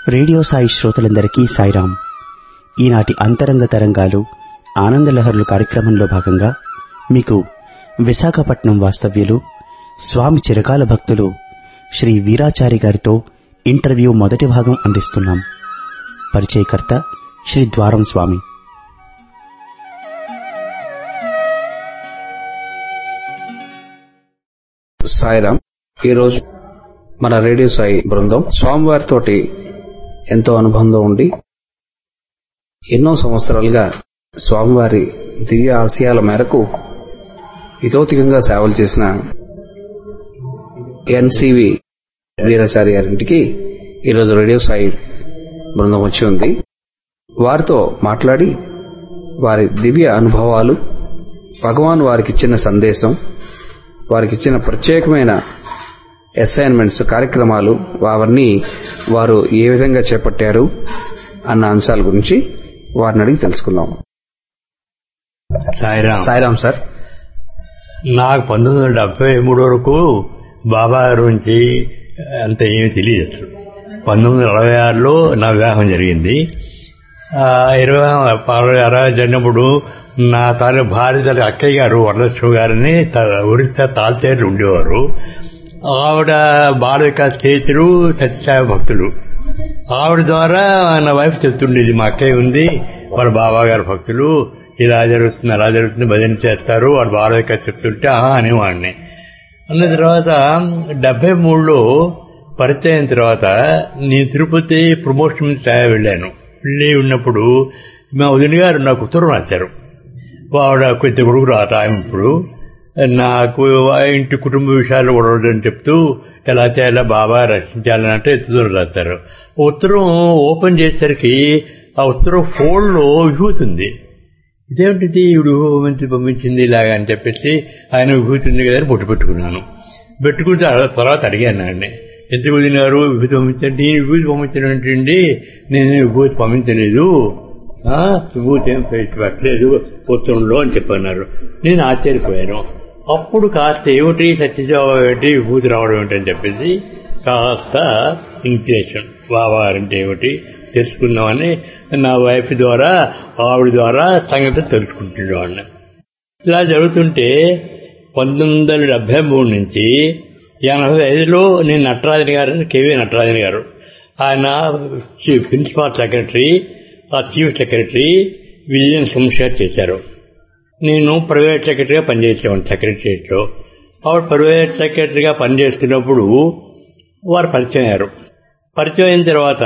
Radio Sai శ్రోతలందరికీ సాయిరాం ఈనాటి అంతరంగ తరంగాలు ఆనందలహరులు కార్యక్రమంలో భాగంగా మీకు విశాఖపట్నం వాస్తవ్యులు స్వామి చిరకాల భక్తులు శ్రీ వీరాచారి గారితో ఇంటర్వ్యూ మొదటి భాగం అందిస్తున్నాం పరిచయకర్త శ్రీ ద్వారం స్వామి సాయిరామ్ ఈరోజు మన రేడియో సాయి బృందం స్వామివారితోటి ఎంతో అనుబంధం ఉండి ఎన్నో సంవత్సరాలుగా స్వామివారి దివ్య ఆశయాల మేరకు ఇతోతికంగా సేవలు చేసిన ఎన్సివి వీరాచారి గారింటికి ఈరోజు రేడియో సాయి బృందం వచ్చి ఉంది వారితో మాట్లాడి వారి దివ్య అనుభవాలు భగవాన్ వారికి ఇచ్చిన సందేశం వారికి ఇచ్చిన ప్రత్యేకమైన అసైన్మెంట్స్ కార్యక్రమాలు అవన్నీ వారు ఏ విధంగా చేపట్టారు అన్న అంశాల గురించి వారిని అడిగి తెలుసుకుందాం సాయిరామ్ సాయిరామ్ సార్ నాకు పంతొమ్మిది వందల డెబ్బై మూడు వరకు బాబా గురించి అంత ఏమీ తెలియదు అసలు పంతొమ్మిది వందల అరవై ఆరులో నా వివాహం జరిగింది ఆ, ఇరవై అరవై అరవై జరిగినప్పుడు నా తాలూ భార్య తల్లి అక్కయ్య గారు వరలక్ష్మి గారిని త- ఒరిస్సా తాల్తేరు ఉండేవారు ఆవిడ బాల వికాస్ చేతులు సత్యసాయి భక్తులు ఆవిడ ద్వారా నా వైఫ్ చెప్తుండేది మా అక్కయ్య ఉంది వాళ్ళ బాబా గారి భక్తులు ఇలా జరుగుతుంది అలా జరుగుతుంది భజన చేస్తారు వాళ్ళ బాల వికాస్ చెప్తుంటే ఆహా అనేవాడిని అన్న తర్వాత డెబ్బై మూడులో పరిచయం అయిన తర్వాత నేను తిరుపతి ప్రమోషన్ మీద ట్రయల్ వెళ్ళాను వెళ్ళి ఉన్నప్పుడు మా వదిన గారు నాకు ఉత్తరం రాశారు ఆవిడ కొద్ది కొడుకు ఆ టైం ఇప్పుడు నాకు ఆ ఇంటి కుటుంబ విషయాలు గొడవలని చెప్తూ ఎలా చేయాలా బాబా రక్షించాలని అంటే ఎత్తుదూరం రాస్తారు ఉత్తరం ఓపెన్ చేసేసరికి ఆ ఉత్తరం ఫోన్లో విభూతుంది ఇదేమిటిది ఈవిడ పంపించి పంపించింది ఇలాగా అని చెప్పేసి ఆయన విభూతి ఉంది కదా అని పొట్టు పెట్టుకున్నాను పెట్టుకున్న తర్వాత- తర్వాత అడిగాను ఆయన్ని ఎంత వదిలినారు విభూతి పంపించండి నేను విభూతి పంపించండి నేను విభూతి పంపించలేదు ఆ, విభూతి ఏం పెట్టి పెట్టలేదు ఉత్తరంలో అని చెప్పన్నారు నేను ఆశ్చర్యపోయాను అప్పుడు కాస్త ఏమిటి సత్యజాబా ఏమిటి విభూతి రావడం ఏమిటి అని చెప్పేసి కాస్త ఇన్ఫ్లేషన్ బాబా అంటే ఏమిటి తెలుసుకుందామని నా వైఫ్ ద్వారా ఆవిడ ద్వారా సంగతి తెలుసుకుంటున్నాను ఇలా జరుగుతుంటే పంతొమ్మిది వందల డెబ్బై మూడు నుంచి ఎనభై ఐదులో నేను నటరాజన్ గారు కేవీ నటరాజన్ గారు ఆయన చీఫ్ ప్రిన్సిపాల్ సెక్రటరీ ఆ చీఫ్ సెక్రటరీ విలియం సంశర్ చేశారు నేను ప్రైవేట్ సెక్రటరీగా పనిచేసేవాడిని సెక్రటరియట్లో ఆవిడ ప్రైవేట్ సెక్రటరీగా పనిచేస్తున్నప్పుడు వారు పరిచయం అయ్యారు పరిచయం అయిన తర్వాత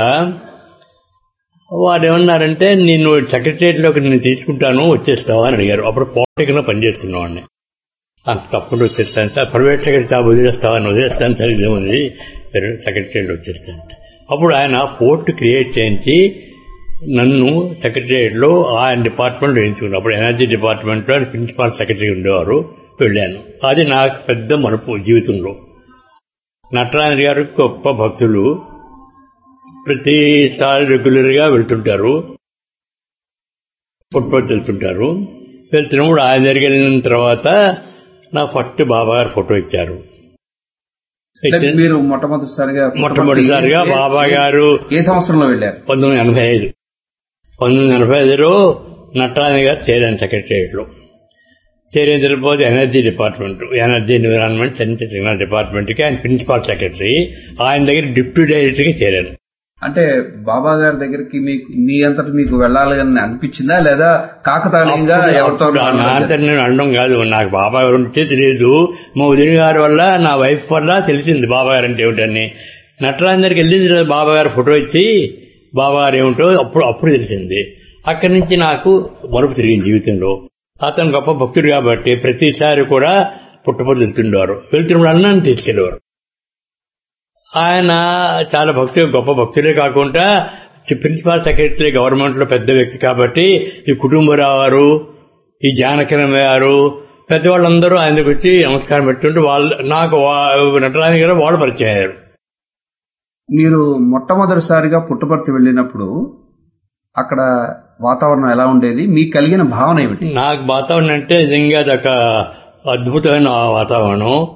వారు ఏమన్నారంటే నేను సెక్రటరియట్లోకి నేను తీసుకుంటాను వచ్చేస్తావా అని అడిగారు అప్పుడు పాలిటికల్లో పనిచేస్తున్నావాడిని అంత తప్పకుండా వచ్చేస్తాను సార్ ప్రైవేట్ సెక్రటరీ వదిలేస్తావా అని వదిలేస్తాను సార్ ఇదేముంది సెక్రటరియట్లో వచ్చేస్తాను అప్పుడు ఆయన పోర్ట్ క్రియేట్ చేయించి నన్ను సెక్రటరియట్లో ఆయన డిపార్ట్మెంట్లో ఎంచుకున్నాను అప్పుడు ఎనర్జీ డిపార్ట్మెంట్లో ఆయన ప్రిన్సిపాల్ సెక్రటరీ ఉండేవారు వెళ్ళాను అది నాకు పెద్ద మలుపు జీవితంలో నటరాజన్ గారు గొప్ప భక్తులు ప్రతిసారి రెగ్యులర్ గా వెళ్తుంటారు ఫుట్పాత్ వెళ్తుంటారు వెళ్తున్నప్పుడు ఆయన దగ్గరికి వెళ్ళిన తర్వాత నా ఫస్ట్ బాబా గారు ఫోటో ఇచ్చారు అంటే మీరు మొట్టమొదటిసారిగా మొట్టమొదటిసారిగా ఏ- బాబా ఏ- గారు ఏ సంవత్సరంలో వెళ్ళారు పంతొమ్మిది వందల ఎనభై ఐదు పంతొమ్మిది వందల ఎనభై ఐదులో నటరాజన్ గారు చేరాను సెక్రటరియట్లో చేరిన తర్వాత energy department energy environment central technology డిపార్ట్మెంట్కి ఆయన ప్రిన్సిపాల్ సెక్రటరీ ఆయన దగ్గర డిప్యూటీ డైరెక్టర్గా చేరాను అంటే బాబా గారి దగ్గరికి మీకు మీ అంతటి మీకు వెళ్ళాలని అనిపించిందా లేదా కాకతాళీయంగా అప్పుడు- ఎవరితో అప్పుడు నా అంతా నేను అనడం కాదు నాకు బాబా గారు ఉంటే తెలియదు మా ఉదయం గారి వల్ల నా వైఫ్ వల్ల తెలిసింది బాబా గారు అంటే ఏమిటని నటరాజన్ దగ్గరికి వెళ్ళిన తర్వాత బాబా గారు ఫోటో ఇచ్చి బాబా గారు ఏమిటో అప్పుడు అప్పుడు తెలిసింది అక్కడి నుంచి నాకు మరుపు తిరిగింది జీవితంలో అతను గొప్ప భక్తుడు కాబట్టి ప్రతిసారి కూడా పుట్టపడి వెళ్తుండేవారు వెళ్తున్నప్పుడు అన్నాన్ని తీసుకెళ్లేవారు ఆయన చాలా భక్తులు గొప్ప భక్తులే కాకుండా ప్రిన్సిపాల్ సెక్రటరీ గవర్నమెంట్ లో పెద్ద వ్యక్తి కాబట్టి ఈ కుటుంబరావు గారు ఈ జానకిరం గారు పెద్దవాళ్ళందరూ ఆయన దగ్గరికి వచ్చి నమస్కారం పెట్టుంటే వాళ్ళు నాకు వా- నటరాజన్ గారు వాళ్ళు పరిచయం అయ్యారు మీరు మొట్టమొదటిసారిగా పుట్టపర్తి వెళ్ళినప్పుడు అక్కడ వాతావరణం ఎలా ఉండేది మీకు కలిగిన భావన ఏమిటి నాకు వాతావరణం అంటే నిజంగా అదొక అద్భుతమైన వాతావరణం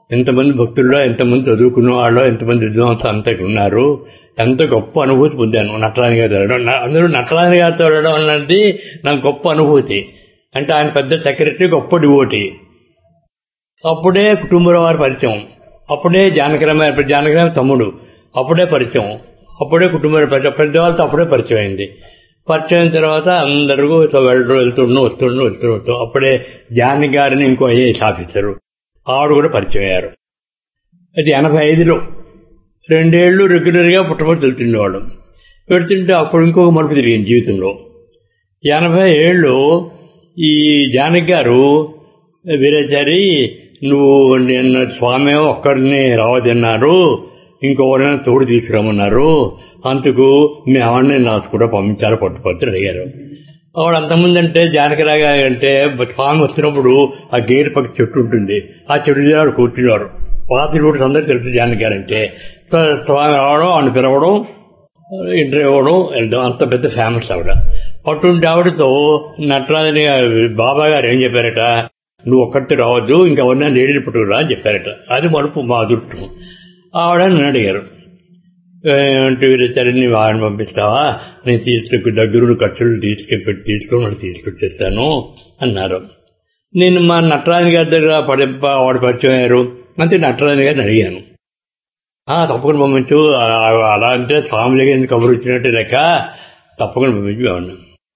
ఎంతమంది భక్తుల్లో ఎంతమంది చదువుకున్న వాళ్ళు ఎంతమంది విద్వాంసులు అంతా ఇక్కడ ఉన్నారు ఎంత గొప్ప అనుభూతి పొందాను నటరాని గారితో వెళ్ళడం నా- అందరూ నటరాని గారితో వెళ్ళడం అన్నది నాకు గొప్ప అనుభూతి అంటే ఆయన పెద్ద సెక్రటరీ గొప్ప డివోటీ అప్పుడే కుటుంబరావు వారి పరిచయం అప్పుడే జానకిరామ జానకిరామ తమ్ముడు అప్పుడే పరిచయం అప్పుడే కుటుంబ పరిచయం పెద్ద వాళ్ళతో అప్పుడే పరిచయం అయింది పరిచయం అయిన తర్వాత అందరూ ఇట్లా వెళ్ళడం వెళ్తుండడం వస్తుండడం వెళ్తుండడం అప్పుడే జానకి గారిని ఇంకో ఐఏఎస్ ఆఫీసరు ఆవిడ కూడా పరిచయం అయ్యారు అది ఎనభై ఐదులో రెండేళ్లు రెగ్యులర్గా పుట్టబడి వెళ్తుండేవాళ్ళం వెళ్తుంటే అప్పుడు ఇంకొక మలుపు తిరిగింది జీవితంలో ఎనభై ఏళ్ళు ఈ జానకి గారు వీరాచారి నువ్వు నిన్న స్వామి ఒక్కడిని రావద్దన్నారు ఇంకొకరిని తోడు తీసుకురమ్మన్నారు అందుకు మీ ఆవిడని నాకు కూడా పంపించారు పట్టుపత్రి అడిగారు ఆవిడ అంతకుముందు అంటే జానకిరాగా అంటే స్వామి వస్తున్నప్పుడు ఆ గేట్ పక్క చెట్టు ఉంటుంది ఆ చెట్టు దగ్గర ఆవిడ కూర్చునేవారు పాత రూట్స్ అందరూ తెలుసు జానకి గారు అంటే స్వ- స్వామి రావడం ఆవిడ పిలవడం ఇంటర్వ్యూ ఇవ్వడం వెళ్ళడం అంత పెద్ద ఫేమస్ ఆవిడ అటువంటి ఆవిడతో నటరాజని బాబా గారు ఏం చెప్పారట నువ్వు ఒక్కటి రావద్దు ఇంకా ఎవరినా లేడీని పట్టుకురా అని చెప్పారట అది మలుపు మా అదృష్టం ఆవిడ నన్ను అడిగారు అంటే వీరచరిని వాడిని పంపిస్తావా నేను తీసుకు దగ్గరుండి ఖర్చులు తీసుకెళ్ళి తీసుకొని వాళ్ళు తీసుకొచ్చేస్తాను అన్నారు నేను మా నటరాజు గారి దగ్గర పడింప వాడు పరిచయం అయ్యారు అంతే నటరాజు గారిని అడిగాను "ఆ, తప్పకుండా పంపించు ఆ- అలా అంటే స్వామికి ఎందుకు కబురు వచ్చినట్టు లెక్క తప్పకుండా పంపించు అన్నాను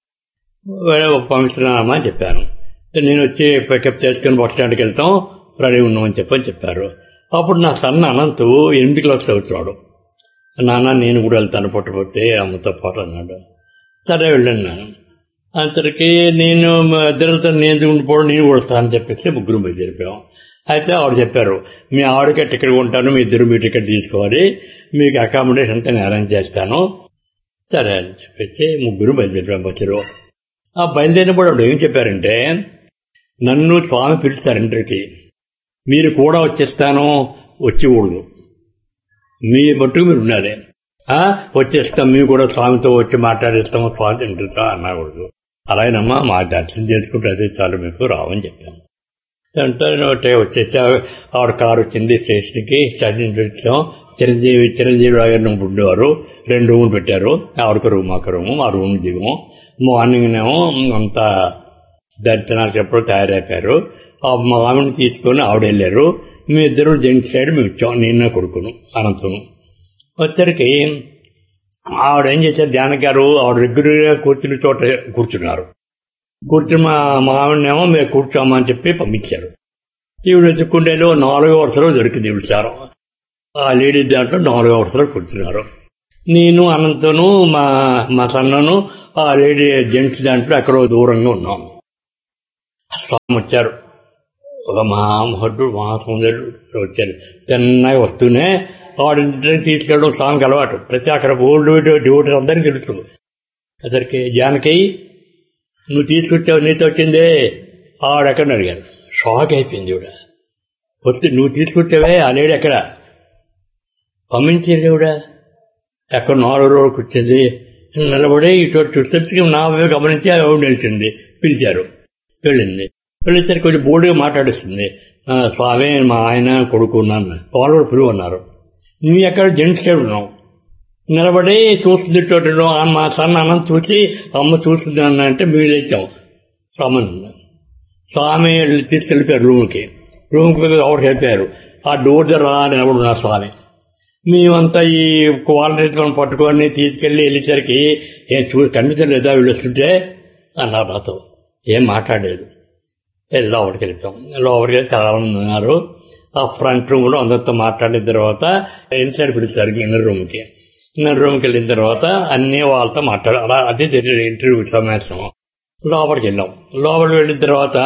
వేరే పంపిస్తున్నామా అని చెప్పాను నేను వచ్చి పికప్ చేసుకుని బస్ స్టాండ్కి వెళ్తాం రెడీ ఉన్నామని చెప్పని చెప్పారు అప్పుడు నా సన్న అనంతు ఎనిమిది క్లాస్ చదువుతున్నాడు నాన్న నేను కూడా వెళ్తాను పుట్టపోతే అమ్మతో పాటు అన్నాడు సరే వెళ్ళన్నాను అంతరికి నేను మా ఇద్దరితో నేను ఉండిపోవడం నేను కూడా వస్తానని చెప్పేసి ముగ్గురు బయలుదేరిపోయాం అయితే ఆవిడ చెప్పారు మీ ఆవిడకి టికెట్ కొంటాను మీ ఇద్దరు మీ టికెట్ తీసుకోవాలి మీకు అకామిడేషన్ అంతా నేను అరేంజ్ చేస్తాను సరే అని చెప్పేసి ముగ్గురు బయలుదేరిపోయాం బస్సులో ఆ బయలుదేరినప్పుడు ఆవిడ ఏం చెప్పారంటే నన్ను స్వామి పిలుస్తారు ఇంటర్కి మీరు కూడా వచ్చేస్తాను వచ్చేకూడదు మీ మట్టుకు మీరు ఉండాలి ఆ, వచ్చేస్తాం మేము కూడా స్వామితో వచ్చి మాట్లాడేస్తాము స్వామి తింటుందా అనకూడదు అలాగేనమ్మా మా దర్శనం చేసుకుంటే అదే చాలు మీకు రావని చెప్పాను అంటే ఒకటే వచ్చేసి ఆవిడ కారు వచ్చింది స్టేషన్కి స్టేషన్ వచ్చాం చిరంజీవి చిరంజీవి గారిని ఉండేవారు రెండు రూములు పెట్టారు ఆవిడకు రూమ్ ఒక రూము ఆ రూమ్ దిగము మార్నింగ్ ఏమో అంతా దర్శనాలకు ఎప్పుడు తయారైపోయారు ఆ మా ఆవిడని తీసుకొని ఆవిడ వెళ్ళారు మీ ఇద్దరు జెంట్స్ సైడ్ మేము వచ్చాం నేను కొడుకును అనంతను వచ్చరికి ఆవిడ ఏం చేశారు జానకి గారు ఆవిడ రెగ్యులర్గా కూర్చుని చోట కూర్చున్నారు కూర్చుని మా మా ఆవిడనేమో మీరు కూర్చోమని చెప్పి పంపించారు ఈవిడ వెతుక్కుంటేలో నాలుగో వరుసలో దొరికింది ఈవిడ సారు ఆ లేడీ దాంట్లో నాలుగో వరుసలో కూర్చున్నారు నేను అనంతను మా మా సన్నను ఆ లేడీ జెంట్స్ దాంట్లో ఎక్కడో దూరంగా ఉన్నాం స్వామి వచ్చారు ఒక మహామహుడు మహాసుందరుడు వచ్చారు తిన్నగా వస్తూనే వాడింటిని తీసుకెళ్ళడం స్వామికి అలవాటు ప్రతి అక్కడ ఓల్డ్ డ్యూటీ అందరికీ తెలుసు అతనికి జానకి నువ్వు తీసుకొచ్చావు నీతో వచ్చిందే ఆవిడెక్కడ అడిగారు షాక్ అయిపోయింది ఈవిడ వస్తే నువ్వు తీసుకొచ్చావే ఆ లేడీ ఎక్కడ పంపించింది ఈవిడ ఎక్కడ నాలుగు రోజులకు వచ్చింది నిలబడి ఇటు చూస్తే నా వైపు గమనించి ఆవిడ నిలిచింది పిలిచారు వెళ్ళింది వెళ్ళితే కొంచెం బోర్డుగా మాట్లాడిస్తుంది "ఆ, స్వామి మా ఆయన కొడుకు ఉన్నాను వాళ్ళు కూడా పిలువ అన్నారు నువ్వు ఎక్కడ జెంట్స్ సైడ్ ఉన్నావు నిలబడి చూస్తుంది చోట మా సన్న అన్నం చూసి అమ్మ చూస్తుంది అన్న అంటే మీరు తెచ్చాం రమ్మని స్వామి తీసుకెళ్ళిపోయారు రూమ్కి రూమ్కి ఎవరు వెళ్ళిపోయారు ఆ డోర్ దగ్గర నిలబడి ఉన్నారు స్వామి మేమంతా ఈ క్వాలిటీలను పట్టుకొని తీసుకెళ్లి వెళ్ళేసరికి ఏం చూ కనిపించలేదా వీళ్ళు వస్తుంటే అన్నారు నాతో ఏం మాట్లాడలేదు వెళ్ళి లోపలికి వెళ్ళిపోయాం లోపలికి వెళ్ళి చాలా మంది ఉన్నారు ఆ ఫ్రంట్ రూమ్ లో అందరితో మాట్లాడిన తర్వాత ఇన్సైడ్ పిలుస్తారు ఇన్నర్ రూమ్ కి ఇన్నర్ రూమ్ కి వెళ్ళిన తర్వాత అన్ని వాళ్ళతో మాట్లాడు అలా అదే జరిగింది ఇంటర్వ్యూ సమావేశం లోపలికి వెళ్ళాం లోపలికి వెళ్ళిన తర్వాత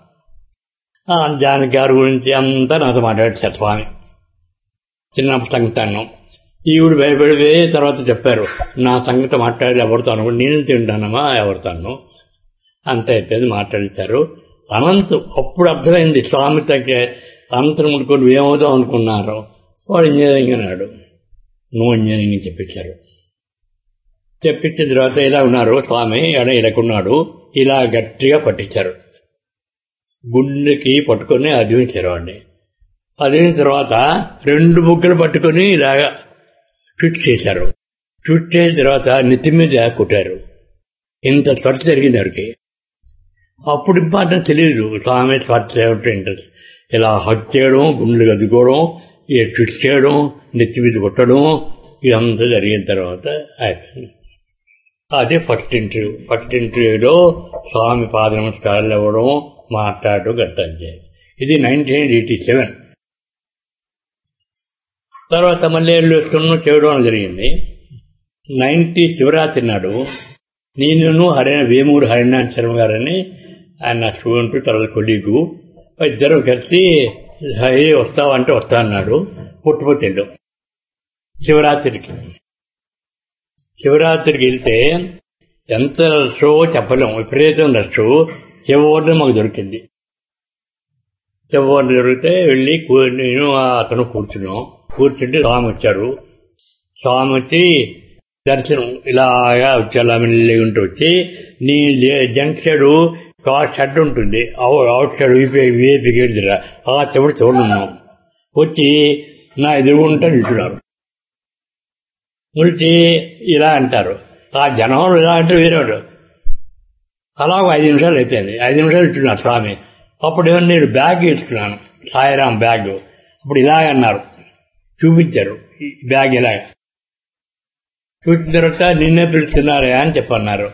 ఆ జానకి గారి గురించి అంతా నాతో మాట్లాడారు స్వామి చిన్న సంగతాన్ని ఈవిడ భయపడిపోయి తర్వాత చెప్పారు నా సంగతి మాట్లాడి ఎవరితో అనుకుంటే నేను తింటానమ్మా ఎవరితాను అంత అయిపోయింది మాట్లాడిస్తారు అనంత్ అప్పుడు అర్థమైంది స్వామి తగ్గ అనంతరం ముడుకొని ఏమవుతాం అనుకున్నారు వాడు ఇంజనీరింగ్ అన్నాడు నువ్వు ఇంజనీరింగ్ అని చెప్పించారు చెప్పించిన తర్వాత ఇలా ఉన్నారు స్వామి ఎడ ఇలాకున్నాడు ఇలా గట్టిగా పట్టించారు గుండెకి పట్టుకొని అదివించారు వాడిని అదైన తర్వాత రెండు బుగ్గలు పట్టుకొని ఇలాగా ట్విట్ చేశారు ట్విట్ చేసిన తర్వాత నెత్తి మీద కొట్టారు ఇంత త్వర జరిగింది వారికి అప్పుడు ఇంపార్టెంట్ తెలియదు స్వామి త్వర ఇంట్రెస్ట్ ఇలా హక్ చేయడం గుండెలు గదుకోవడం ఈ ట్విట్ చేయడం నెత్తి మీద కొట్టడం ఇదంతా జరిగిన తర్వాత అయిపోయింది అదే ఫస్ట్ ఇంటర్వ్యూ ఫస్ట్ ఇంటర్వ్యూలో స్వామి పాద నమస్కారాలు ఇవ్వడం మాట్లాడడం గట్టం చేయాలి ఇది నైన్టీన్ ఎయిటీ సెవెన్ తర్వాత మళ్ళీ ఏళ్ళు వేసుకున్నాం చేయడం జరిగింది నైన్టీ శివరాత్రి నాడు నేను హరిణ వేమూరు హరినాథ్ శర్మ గారని ఆయన నా స్టూడెంట్ తర్వాత కొలీగు ఇద్దరం కలిసి హే వస్తావంటే వస్తా అన్నాడు పుట్టుపోతే వెళ్ళాం శివరాత్రికి శివరాత్రికి వెళ్తే ఎంత రషో చెప్పలేం విపరీతం రష్ చివరిని మాకు దొరికింది చివరిని దొరికితే వెళ్ళి కూ- నేను అతను కూర్చున్నాం కూర్చుంటే స్వామి వచ్చారు స్వామి వచ్చి దర్శనం ఇలాగా వచ్చేలా ఉంటూ వచ్చి నీ జంక్ సైడ్ కార్ షెడ్ ఉంటుంది అవుట్ సైడ్ విఐపి గేట్ దగ్గర ఆ చివరి చూడనున్నాం వచ్చి నా ఎదురుగుంటా నిల్చున్నారు నిలిచి ఇలా అంటారు ఆ జనం ఇలా అంటే వేరేవాడు అలా ఒక ఐదు నిమిషాలు అయిపోయింది ఐదు నిమిషాలు ఇచ్చున్నారు స్వామి అప్పుడు ఏమన్నా నేను బ్యాగ్ ఇస్తున్నాను సాయిరాం బ్యాగ్ అప్పుడు ఇలాగ అన్నారు చూపించారు ఈ బ్యాగ్ ఇలాగ చూసిన తర్వాత నిన్నే పిలుస్తున్నారే అని చెప్పన్నారు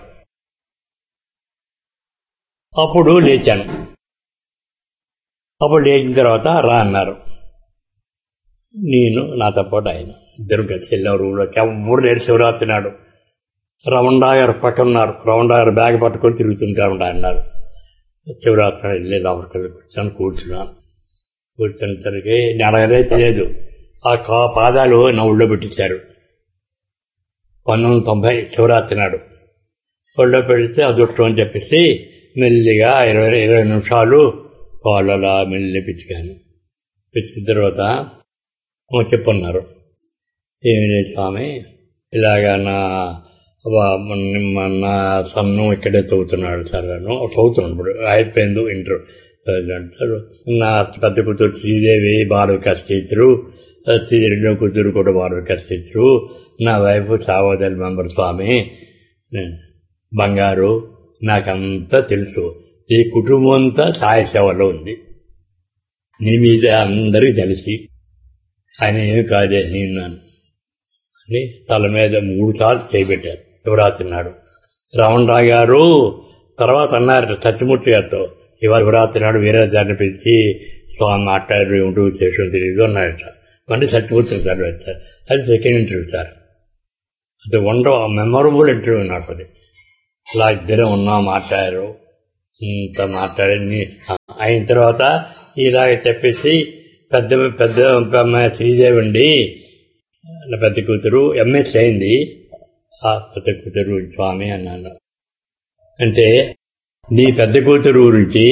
అప్పుడు లేచాను అప్పుడు లేచిన తర్వాత రా అన్నారు నేను నాతో పాటు ఆయన ఇద్దరు కలిసి వెళ్ళాం రూమ్లోకి ఎవరు లేరు శివరాత్రి నాడు రమణా గారు పక్కన ఉన్నారు రమణా గారు బ్యాగ్ పట్టుకొని తిరుగుతుంటారు అన్నారు శివరాత్రి నాడు వెళ్ళి లోపలికి వెళ్ళి కూర్చొని కూర్చున్నాను కూర్చునేసరికి నేను అడగదే తెలియదు ఆ కా పాదాలు నా ఒళ్ళో పెట్టించారు పంతొమ్మిది వందల తొంభై శివరాత్రి నాడు ఒళ్ళో పెడితే అదృష్టం అని చెప్పేసి మెల్లిగా ఇరవై ఇరవై నిమిషాలు వాళ్ళలా మెల్లి పిచ్చికాను పిచ్చిన తర్వాత ఓ చెప్పన్నారు ఏమి లేదు స్వామి ఇలాగా నా వా- మన- నా సన్ను ఇక్కడే చదువుతున్నాడు సార్ గాను చదువుతున్నాడు ఇప్పుడు అయిపోయింది ఇంటర్ అంటారు నా పెద్ద కూతురు శ్రీదేవి బాల వికాస్ టీచరు శ్రీ రెండో కూతురు కూడా బాల వికాస్ టీచరు నా వైఫ్ సావోదల్ మెంబర్ స్వామి బంగారు నాకంతా తెలుసు ఈ కుటుంబం అంతా సాయ సేవలో ఉంది నీ మీద అందరికీ తెలిసి ఆయన ఏమి కాదే నేన్నాను అని తల మీద మూడు సార్లు చేయబెట్టారు శివరాత్రి నాడు రావణరావు గారు తర్వాత అన్నారు సత్యమూర్తి గారితో ఇవాళ శివరాత్రి నాడు వేరే దాన్ని పిలిచి స్వామి మాట్లాడారు ఏమిటో చేసిన తెలియదు అన్నారట అంటే సత్యమూర్తి సార్ వచ్చారు అది సెకండ్ ఇంటర్వ్యూ సార్ అది వండర్ మెమొరబుల్ ఇంటర్వ్యూ నాకు అది ఇలా ఇద్దరే ఉన్నాం మాట్లాడారు ఇంత మాట్లాడి నీ- అయిన తర్వాత ఇలాగ చెప్పేసి పెద్ద పెద్ద అమ్మాయి శ్రీదేవి అండి నా పెద్ద కూతురు ఎంఎస్ అయింది ఆ పెద్ద కూతురు స్వామి అన్నాను అంటే నీ పెద్ద కూతురు గురించి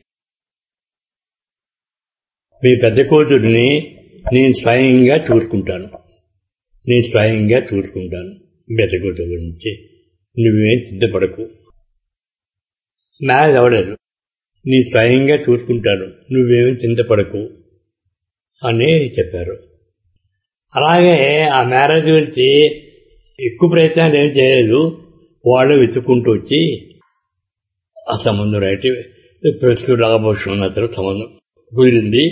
మీ పెద్ద కూతురిని నేను స్వయంగా చూసుకుంటాను నేను స్వయంగా చూసుకుంటాను మీ పెద్ద కూతురు గురించి నువ్వేం సిద్ధపడకు మ్యారేజ్ అవ్వలేదు నీ స్వయంగా చూసుకుంటాను నువ్వేమీ చింతపడకు అని చెప్పారు అలాగే ఆ మ్యారేజ్ గురించి ఎక్కువ ప్రయత్నాలు ఏం చేయలేదు వాళ్ళు వెతుక్కుంటూ వచ్చి ఆ సంబంధం రైట్ ప్రస్తుతం రాబోషం అతను సంబంధం కుదిరింది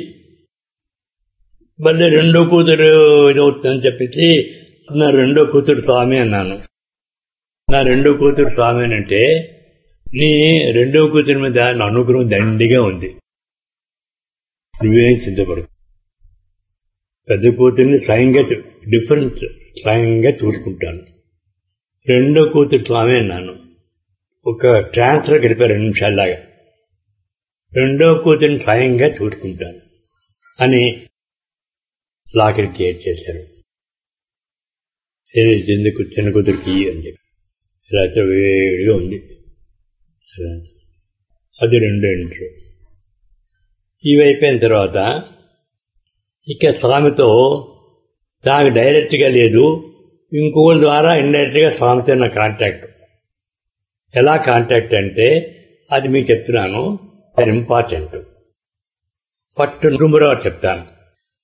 మళ్ళీ రెండో కూతురు ఇదవుతుందని చెప్పేసి నా రెండో కూతురు స్వామి అన్నాను నా రెండో కూతురు స్వామి అంటే నీ రెండో కూతురి మీద నా అనుగ్రహం దండిగా ఉంది నువ్వేం సిద్ధపడు పెద్ద కూతుర్ని స్వయంగా చూ- డిఫరెన్స్ స్వయంగా చూసుకుంటాను రెండో కూతురు స్వామి అన్నాను ఒక ట్రాన్స్ఫర్ గడిపారు రెండు నిమిషాల్లాగా రెండో కూతురిని స్వయంగా చూసుకుంటాను అని లాకెట్ క్రియేట్ చేశారు సరే ఎందుకు చిన్న కూతురికి అని చెప్పి రాత్రి వేడిగా ఉంది సరే అది రెండో ఇంటర్వ్యూ ఇవి అయిపోయిన తర్వాత ఇక స్వామితో నాకు డైరెక్ట్గా లేదు ఇంకోళ్ళ ద్వారా ఇండైరెక్ట్గా స్వామితో నా కాంటాక్ట్ ఎలా కాంటాక్ట్ అంటే అది మీకు చెప్తున్నాను అది ఇంపార్టెంట్ ఫస్ట్ కుటుంబరావు చెప్తాను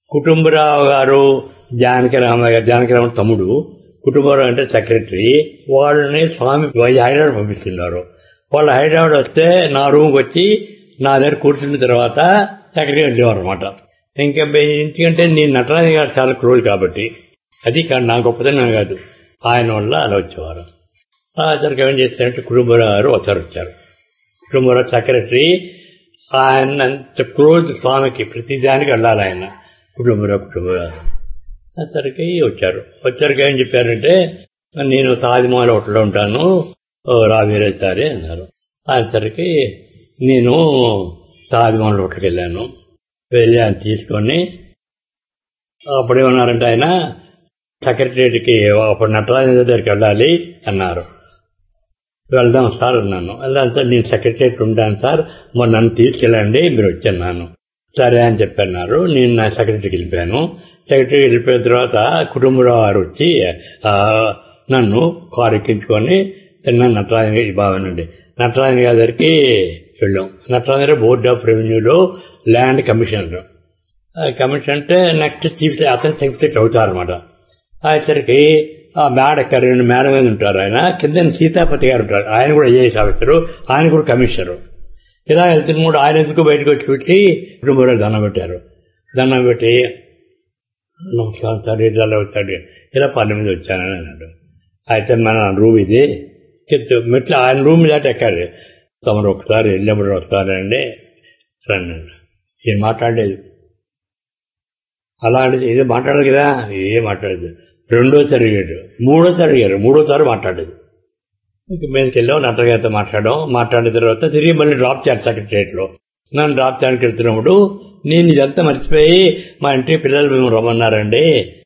కుటుంబరావు గారు జానకిరామ గారు జానకిరామ తమ్ముడు కుటుంబరావు అంటే సెక్రటరీ వాళ్ళని స్వామి హైదరాబాద్ పంపిస్తున్నారు వాళ్ళు హైదరాబాద్ వస్తే నా రూమ్కి వచ్చి నా దగ్గర కూర్చున్న తర్వాత సెక్రటరీ వచ్చేవారు అనమాట ఇంకా ఎందుకంటే నేను నటరాజు గారు చాలా క్లోజ్ కాబట్టి అది కా- నా గొప్పతనం కాదు ఆయన వల్ల అలా వచ్చేవారు అతనికి ఏం చేస్తారంటే కుటుంబరావు గారు ఒకసారి వచ్చారు కుటుంబరావు సెక్రటరీ ఆయన అంత క్లోజ్ స్వామికి ప్రతిదానికి వెళ్ళాలి ఆయన కుటుంబరావు కుటుంబరావు అతనికి వచ్చారు వచ్చరికి ఏం చెప్పారంటే నేను తాజ్మహల్ హోటల్లో ఉంటాను ఓ రావీరేసారి అన్నారు అతనికి నేను తాజ్మహల్ హోటల్కి వెళ్ళాను వెళ్ళి ఆయన తీసుకొని అప్పుడు ఏమన్నారంటే ఆయన సెక్రటరీకి అప్పుడు నటరాజన్ దగ్గరికి వెళ్ళాలి అన్నారు వెళ్దాం సార్ అన్నాను వెళ్దాంతో నేను సెక్రటరీ ఉంటాను సార్ మరి నన్ను తీసుకెళ్ళండి మీరు వచ్చన్నాను సరే అని చెప్పన్నారు నేను నా సెక్రటరీకి వెళ్ళిపోయాను సెక్రటరీకి వెళ్ళిపోయిన తర్వాత కుటుంబరావు గారు వచ్చి ఆ, నన్ను కారు ఎక్కించుకొని తిన్న నటరాజన్ గారి బాగా నుండి నటరాజన్ గారి దగ్గరికి వెళ్ళాం నటరాజన్ గారు బోర్డ్ ఆఫ్ రెవెన్యూలో ల్యాండ్ కమిషనర్ ఆ కమిషన్ అంటే నెక్స్ట్ చీఫ్ అతను చీఫ్ సెక్రటరీ అవుతారనమాట ఆయనసరికి ఆ మేడ ఎక్కడ రెండు మేడ మీద ఉంటారు ఆయన కింద సీతాపతి గారు ఉంటారు ఆయన కూడా ఐఏఎస్ ఆఫీసరు ఆయన కూడా కమిషనరు ఇలా వెళ్తున్న కూడా ఆయన ఎందుకు బయటకు వచ్చి వచ్చి కుటుంబంలో దండం పెట్టారు దండం పెట్టి నమస్కారం సార్ ఇట్లా వచ్చాడు ఇలా పని మీద వచ్చానని అన్నాడు అయితే మన రూమ్ ఇది కింద మెట్ల ఆయన రూమ్ దాటి ఎక్కాలి తమరు ఒకసారి వెళ్ళినప్పుడు వస్తారండి రండి అన్నాడు. ఈయన మాట్లాడలేదు అలా అంటే ఏదో మాట్లాడాలి కదా ఏం మాట్లాడదు రెండోసారి అడిగాడు మూడోసారి అడిగారు మూడోసారి మాట్లాడలేదు ఇంక మీదకి వెళ్ళాం నటగారితో మాట్లాడాం మాట్లాడిన తర్వాత తిరిగి మళ్ళీ డ్రాప్ చేయాలి సెక్రటరియట్లో నన్ను డ్రాప్ చేయడానికి వెళ్తున్నప్పుడు నేను ఇదంతా మర్చిపోయి మా ఇంటి పిల్లలు మేము రమ్మన్నారండి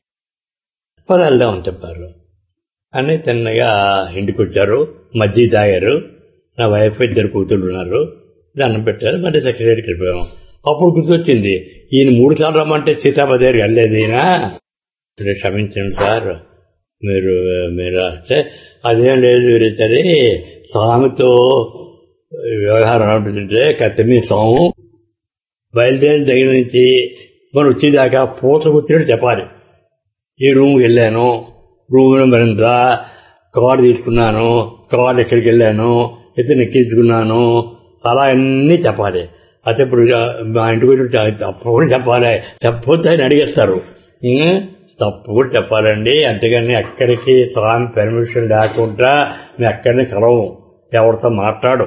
పద వెళ్దాం అని చెప్పారు అని తిన్నగా ఇంటికి వచ్చారు మజ్జి తాగారు నా వైఫ్ ఇద్దరు కూతుళ్ళు ఉన్నారు దండం పెట్టారు మరి సెక్రటరీకి వెళ్ళిపోయాం అప్పుడు గుర్తొచ్చింది ఈయన మూడు సార్లు రమ్మంటే సీతాపతి దగ్గరికి వెళ్ళలేదు ఈయన "సరే, క్షమించండి సార్ మీరు మీరు అంటే అదేం లేదు వీరిద్దరి స్వామితో వ్యవహారం అవుతుంటే కత్తిమీ స్వాము బయలుదేరిన దగ్గర నుంచి మనం వచ్చేదాకా పూత కూర్చుని చెప్పాలి ఈ రూమ్కి వెళ్ళాను రూమ్ మరింత కార్ తీసుకున్నాను కార్ ఎక్కడికి వెళ్ళాను ఇతను ఎక్కించుకున్నాను అలా అన్నీ చెప్పాలి అయితే ఇప్పుడు మా ఇంటికి వచ్చి తప్పకుండా చెప్పాలి చెప్పొద్దు అని అడిగేస్తారు ఉం? తప్పకుండా చెప్పాలండి అంతేగాని ఎక్కడికి స్వామి పర్మిషన్ లేకుండా మేము ఎక్కడిని కలవం ఎవరితో మాట్లాడు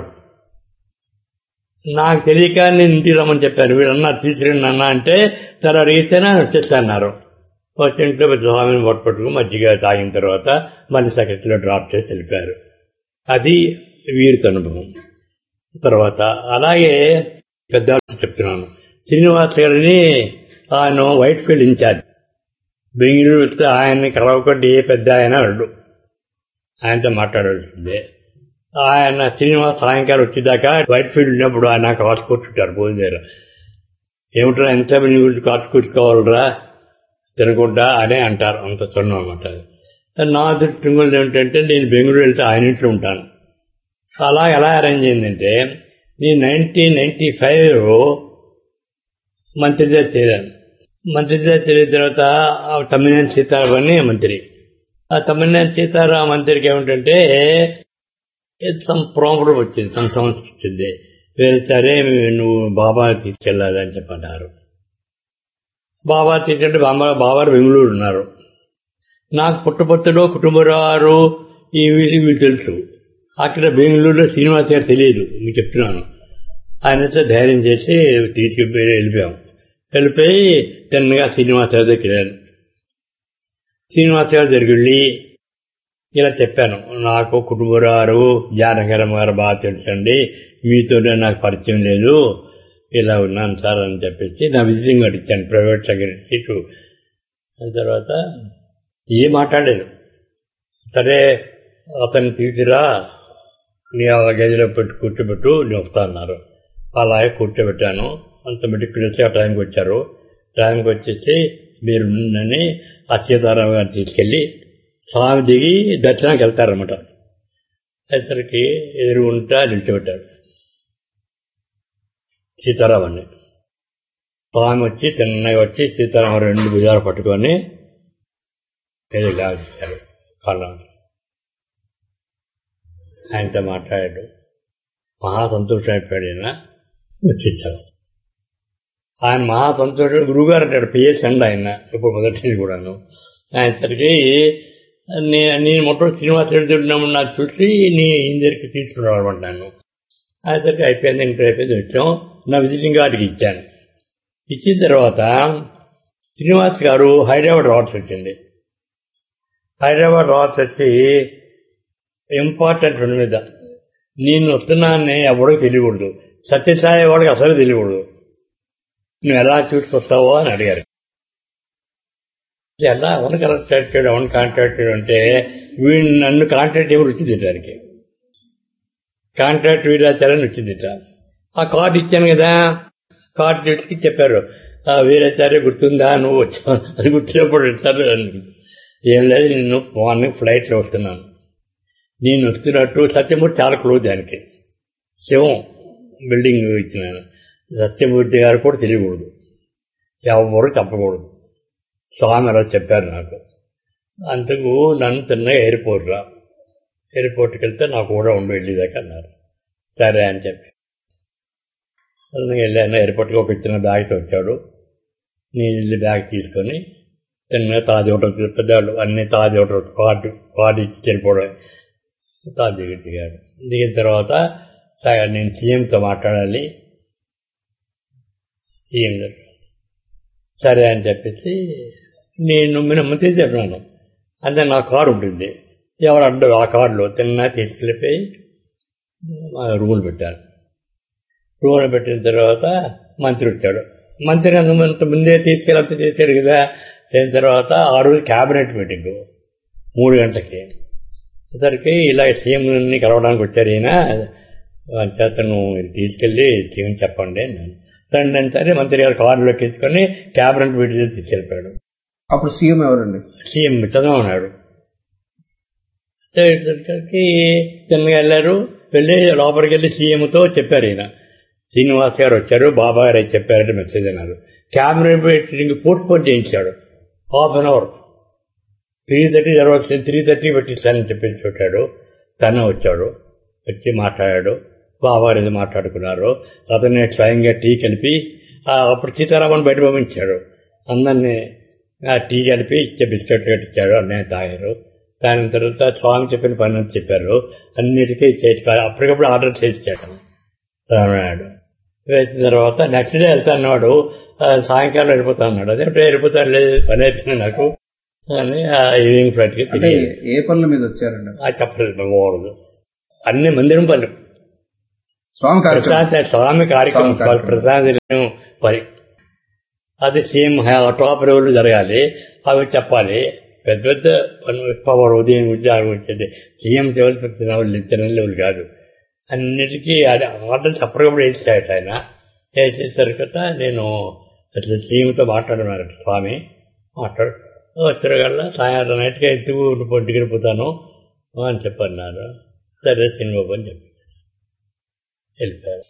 నాకు తెలియక నేను ఇంటికి రమ్మని చెప్పాను వీళ్ళన్నా తీసుకురండి అన్న అంటే తన అడిగితేనే వచ్చేస్తాన్నారు వచ్చి ఇంట్లో పెద్ద స్వామిని పట్టుకుని మజ్జిగ తాగిన తర్వాత మళ్ళీ సెక్రటరీలో డ్రాప్ చేసి వెళ్ళిపోయారు అది వీరితో అనుభవం తర్వాత అలాగే పెద్ద చెప్తున్నాను శ్రీనివాస్ గారిని ఆయన వైట్ ఫీల్డ్ ఇన్ఛార్జ్ బెంగళూరు వస్తే ఆయన్ని కలవకుండా ఏ పెద్ద ఆయన అడ్డు ఆయనతో మాట్లాడాల్సిందే ఆయన శ్రీనివాస్ సాయంకాలం వచ్చేదాకా వైట్ ఫీల్డ్ ఉన్నప్పుడు ఆయన కాసు కూర్చుంటారు భోజనం దగ్గర ఏమిట్రా ఎంత నీ గురించి కాసు కూర్చుకోవాలరా తినకుండా అనే అంటారు అంత చున్నం అనమాట నా దృష్టిలో ఏమిటంటే నేను బెంగళూరు వెళ్తే ఆయన ఇంట్లో ఉంటాను అలా ఎలా అరేంజ్ అయిందంటే నేను నైన్టీన్ నైన్టీ ఫైవ్ మంత్రిగా చేరాను మంత్రిగా చేరిన తర్వాత ఆ తమ్మినేని సీతారామని మంత్రి ఆ తమ్మినేని సీతారామ మంత్రికి ఏమిటంటే సమ్ ప్రాబ్లం వచ్చింది సమ్ సమస్య వచ్చింది వేరే సరే నువ్వు బాబా తీసుకెళ్ళాలి అని చెప్పన్నారు బాబా తీసుకుంటే బాబా బాబారు బెంగళూరు ఉన్నారు నాకు పుట్టపొత్తులో కుటుంబరారు ఈ వీళ్ళు వీళ్ళు తెలుసు అక్కడ బెంగళూరులో శ్రీనివాస్ గారు తెలియదు మీకు చెప్తున్నాను ఆయనతో ధైర్యం చేసి తీసుకుపోయి వెళ్ళిపోయాం వెళ్ళిపోయి తిన్నగా శ్రీనివాస్ గారి దగ్గరికి వెళ్ళాను శ్రీనివాస్ గారి దగ్గరికి వెళ్ళి ఇలా చెప్పాను నాకు కుటుంబరారు జానకరం గారు బాగా తెలుసండి మీతోనే నాకు పరిచయం లేదు ఇలా ఉన్నాను సార్ అని చెప్పేసి నా విజిటింగ్ కార్డు ఇచ్చాను ప్రైవేట్ సెక్రటరీ టు తర్వాత ఏం మాట్లాడలేదు సరే అతన్ని తీసురా నీ ఆ గదిలో పెట్టి కూర్చోబెట్టు నేను వస్తా అన్నారు అలాగే కూర్చోబెట్టాను అంత మెడికల్ ఆ టైంకి వచ్చారు టైంకి వచ్చేసి మీరు ఉందని ఆ సీతారామ గారిని తీసుకెళ్లి స్వామి దిగి దర్శనానికి వెళ్తారనమాట అతనికి ఎదురుగుంటా నిలిచిపెట్టారు సీతారామాన్ని స్వామి వచ్చి తిన్నగా వచ్చి సీతారామ రెండు భుజాలు పట్టుకొని ఏదో లాగారు కాళ్ళ ఆయనతో మాట్లాడాడు మహా సంతోషం అయిపోయాడు ఆయన వచ్చేసాడు ఆయన మహా సంతోషం గురువుగారు అంటాడు పిఎస్ అండి ఆయన ఇప్పుడు మొదటి నుంచి కూడాను ఆయన సరికి నేను నేను మొత్తం శ్రీనివాస రెడ్డి ఉన్నాము నాకు చూసి నీ ఇందరికి తీసుకురావమంటాను ఆయన సరికి అయిపోయింది ఇంటర్ అయిపోయింది వచ్చాం నా విజిటింగ్ కార్డుకి ఇచ్చాను ఇచ్చిన తర్వాత శ్రీనివాస్ గారు హైదరాబాద్ రావాల్సి వచ్చింది హైదరాబాద్ రావాల్సి వచ్చి ఇంపార్టెంట్ పని మీద నేను వస్తున్నానని ఎవరికి తెలియకూడదు సత్యసాయి వాడికి అసలు తెలియకూడదు నువ్వు ఎలా చూసుకొస్తావో అని అడిగారు ఎలా ఎవరిని కాంటాక్ట్ చేయడం ఎవరిని కాంటాక్ట్ చేయడం అంటే వీడిని నన్ను కాంటాక్ట్ చేయడం వచ్చింది దానికి కాంట్రాక్ట్ వీరాచార్యని వచ్చిందిట ఆ కార్డు ఇచ్చాను కదా కార్డు తెచ్చి చెప్పారు ఆ వీరాచార్య గుర్తుందా నువ్వు వచ్చావు అది గుర్తున్నప్పుడు ఇస్తారు ఏం లేదు నేను మార్నింగ్ ఫ్లైట్లో వస్తున్నాను నేను వస్తున్నట్టు సత్యమూర్తి చాలా క్లోజ్ దానికి శివం బిల్డింగ్ ఇచ్చినాను సత్యమూర్తి గారు కూడా తెలియకూడదు ఎవరు చెప్పకూడదు స్వామి అలా చెప్పారు నాకు అందుకు నన్ను తిన్నగా ఎయిర్పోర్ట్ రా ఎయిర్పోర్ట్కి వెళ్తే నాకు కూడా ఉండి వెళ్ళేదాకా అన్నారు సరే అని చెప్పి అందుకు వెళ్ళాను ఎయిర్పోర్ట్కి ఒక చిన్న బ్యాగ్తో వచ్చాడు నేను వెళ్ళి బ్యాగ్ తీసుకొని చిన్నగా తాజా ఒకటి పెద్దవాళ్ళు అన్ని తాజా ఒకటి కార్డు కార్డు ఇచ్చి వెళ్ళిపోవడం తాజా దిగాడు దిగిన తర్వాత సగం నేను సీఎంతో మాట్లాడాలి సీఎం దగ్గర సరే అని చెప్పేసి నేను మినమ్మ చెప్పినాను అంటే నా కారు ఉంటుంది ఎవరు అడ్డు ఆ కారులో తిన్నా తీసుకెళ్ళిపోయి రూల్ పెట్టారు రూల్ పెట్టిన తర్వాత మంత్రి వచ్చాడు మంత్రి అంత ముందే తీసుకెళ్ళంత చేశాడు కదా చేసిన తర్వాత ఆ రోజు క్యాబినెట్ మీటింగ్ మూడు గంటలకి సరికి ఇలా సీఎంని కలవడానికి వచ్చారు ఈయన చేతను తీసుకెళ్ళి సీఎం చెప్పండి అన్నాను రండి అని సరే మంత్రి గారు కారులోకి ఎత్తుకొని క్యాబినెట్ మీటింగ్ తీసుకెళ్ళిపోయాడు అప్పుడు సీఎం ఎవరండి సీఎం చదవన్నాడు వచ్చేసరికి చిన్నగా వెళ్ళారు వెళ్ళి లోపలికి వెళ్ళి సీఎంతో చెప్పారు ఈయన శ్రీనివాస్ గారు వచ్చారు బాబా గారు అయితే చెప్పారంటే మెసేజ్ అన్నారు క్యాబినెట్ మీటింగ్ పోస్ట్ పోన్ చేయించాడు half an hour three thirty జరగచ్చు త్రీ థర్టీ పెట్టిస్తానని చెప్పేసి పెట్టాడు తనే వచ్చాడు వచ్చి మాట్లాడాడు బాబా గారు మాట్లాడుకున్నారు అతన్ని స్వయంగా టీ కలిపి అప్పుడు సీతారామన్ బయట పంపించాడు అందరినీ ఆ టీ కలిపి ఇచ్చే బిస్కెట్లు కట్టించాడు అన్నయ్య తాగారు దాని తర్వాత స్వామి చెప్పిన పని అని చెప్పారు అన్నిటికీ చేసుకోవాలి అప్పటికప్పుడు ఆర్డర్ చేయించాడు స్వామినాడు వేసిన తర్వాత నెక్స్ట్ డే వెళ్తా అన్నాడు సాయంకాలం వెళ్ళిపోతా అన్నాడు అదే వెళ్ళిపోతాడు లేదు పని అయిపోయింది నాకు అని ఈవినింగ్ ఫ్లైట్కి అంటే ఏ పనుల మీద వచ్చారండి ఆ చెప్పలేదు పోకూడదు అన్ని మందిరం పనులు స్వామి కార్యక్రమం ప్రశాంత్ స్వామి కార్యక్రమం స్వామి కార్యక్రమం. ప్రశాంత్ పని అది సేమ్ టాప్ లెవెల్ జరగాలి అవి చెప్పాలి పెద్ద పెద్ద పని పవర్ ఉదయం ఉద్యోగం వచ్చేది సీఎం లెవెల్ పెద్ద లెవెల్ చిన్న లెవెల్ కాదు అన్నిటికీ అది ఆర్డర్స్ అప్పటికప్పుడు వేసాయట ఆయన వేసేసిన తర్వాత నేను అట్లా సీఎంతో మాట్లాడమన్నారు స్వామి మాట్లాడు వచ్చరగల్లా సాయంత్రం నైట్గా ఎత్తుకు ఇంటికి వెళ్ళిపోతాను అని చెప్పన్నారు సరే సినిమా అని చెప్పి వెళ్ళిపోయారు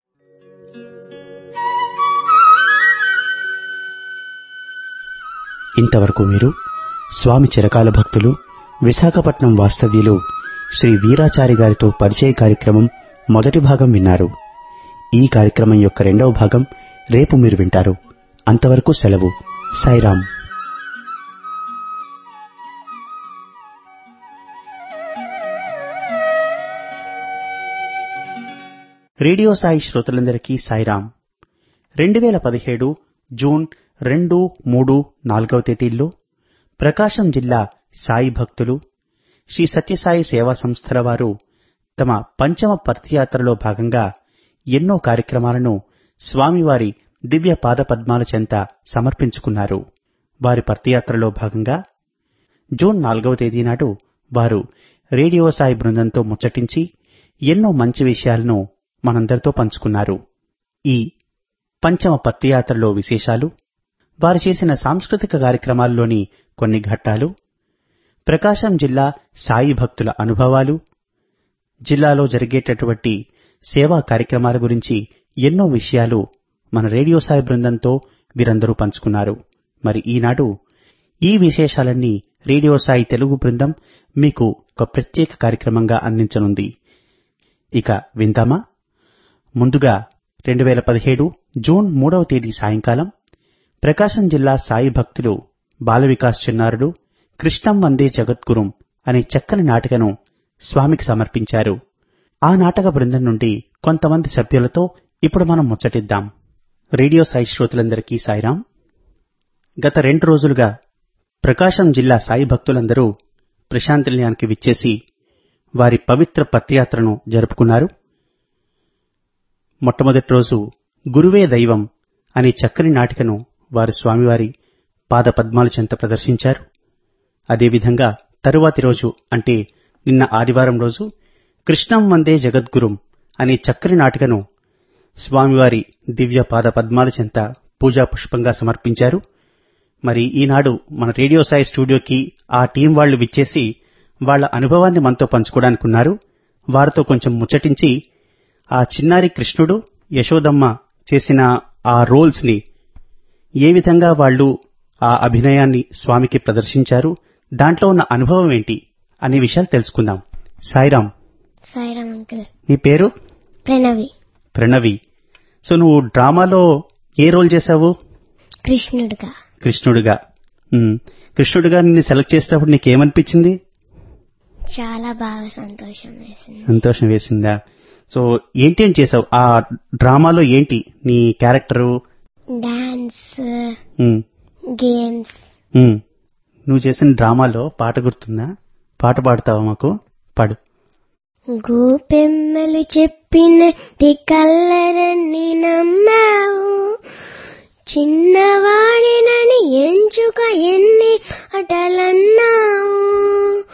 ఇంతవరకు మీరు స్వామి చిరకాల భక్తులు విశాఖపట్నం వాస్తవ్యులు శ్రీ వీరాచారి గారితో పరిచయ కార్యక్రమం మొదటి భాగం విన్నారు ఈ కార్యక్రమం యొక్క రెండవ భాగం రేపు మీరు వింటారు అంతవరకు సెలవు సాయిరాం రేడియో సాయి శ్రోతలందరికీ సాయిరాం రెండు వేల పదిహేడు జూన్ రెండు మూడు నాలుగవ తేదీల్లో ప్రకాశం జిల్లా సాయి భక్తులు శ్రీ సత్యసాయి సేవా సంస్థల వారు తమ పంచమ పర్తియాత్రలో భాగంగా ఎన్నో కార్యక్రమాలను స్వామివారి దివ్య పాదపద్మాల చెంత సమర్పించుకున్నారు వారి పర్తియాత్రలో భాగంగా జూన్ నాలుగవ తేదీ నాడు వారు రేడియో సాయి బృందంతో ముచ్చటించి ఎన్నో మంచి విషయాలను మనందరితో పంచుకున్నారు ఈ పంచమ పత్తియాత్రలో విశేషాలు వారు చేసిన సాంస్కృతిక కార్యక్రమాల్లోని కొన్ని ఘట్టాలు ప్రకాశం జిల్లా సాయి భక్తుల అనుభవాలు జిల్లాలో జరిగేటటువంటి సేవా కార్యక్రమాల గురించి ఎన్నో విషయాలు మన రేడియో సాయి బృందంతో వీరందరూ పంచుకున్నారు మరి ఈనాడు ఈ విశేషాలన్నీ రేడియో సాయి తెలుగు బృందం మీకు ఒక ప్రత్యేక కార్యక్రమంగా అందించనుంది ఇక విందామా ముందుగా రెండు వేల పదిహేడు జూన్ మూడవ తేదీ సాయంకాలం ప్రకాశం జిల్లా సాయి భక్తులు బాల వికాస్ చిన్నారులు కృష్ణం వందే జగద్గురుం అనే చక్కని నాటికను స్వామికి సమర్పించారు ఆ నాటక బృందం నుండి కొంతమంది సభ్యులతో ఇప్పుడు మనం ముచ్చటిద్దాం రేడియో సాయి శ్రోతలందరికీ సాయిరాం గత రెండు రోజులుగా ప్రకాశం జిల్లా సాయి భక్తులందరూ ప్రశాంతి నిలయానికి విచ్చేసి వారి పవిత్ర పత్యాత్రను జరుపుకున్నారు మొట్టమొదటి రోజు గురువే దైవం అనే చక్కని నాటికను వారు స్వామివారి పాద పద్మాల చెంత ప్రదర్శించారు అదేవిధంగా తరువాతి రోజు అంటే నిన్న ఆదివారం రోజు కృష్ణం వందే జగద్గురుం అనే చక్కని నాటికను స్వామివారి దివ్య పాద పద్మాల చెంత పూజా పుష్పంగా సమర్పించారు మరి ఈనాడు మన రేడియో సాయి స్టూడియోకి ఆ టీం వాళ్ళు విచ్చేసి వాళ్ళ అనుభవాన్ని మనతో పంచుకోవడానికి ఉన్నారు వారితో కొంచెం ముచ్చటించి ఆ చిన్నారి కృష్ణుడు యశోదమ్మ చేసిన ఆ రోల్స్ ని ఏ విధంగా వాళ్ళు ఆ అభినయాన్ని స్వామికి ప్రదర్శించారు దాంట్లో ఉన్న అనుభవం ఏంటి అనే విషయాలు తెలుసుకుందాం సాయిరాం సాయిరామ్ అంకుల్ నీ పేరు ప్రణవి ప్రణవి సో నువ్వు డ్రామాలో ఏ రోల్ చేశావు కృష్ణుడుగా కృష్ణుడిగా ఉమ్, కృష్ణుడిగా నిన్ను సెలెక్ట్ చేసేటప్పుడు నీకేమనిపించింది చాలా బాగా సంతోషం వేసింది సంతోషం వేసిందా సో ఏంటి ఏం చేసావు ఆ డ్రామాలో ఏంటి నీ character dance um, games um. నువ్వు చేసిన డ్రామాలో పాట గుర్తుందా పాట పాడతావా మాకు పాడు గోపెమ్మలు చెప్పినట్టి కల్లరన్ని నమ్మావు చిన్నవాడినని ఎంచుక ఎన్ని అటలన్నావు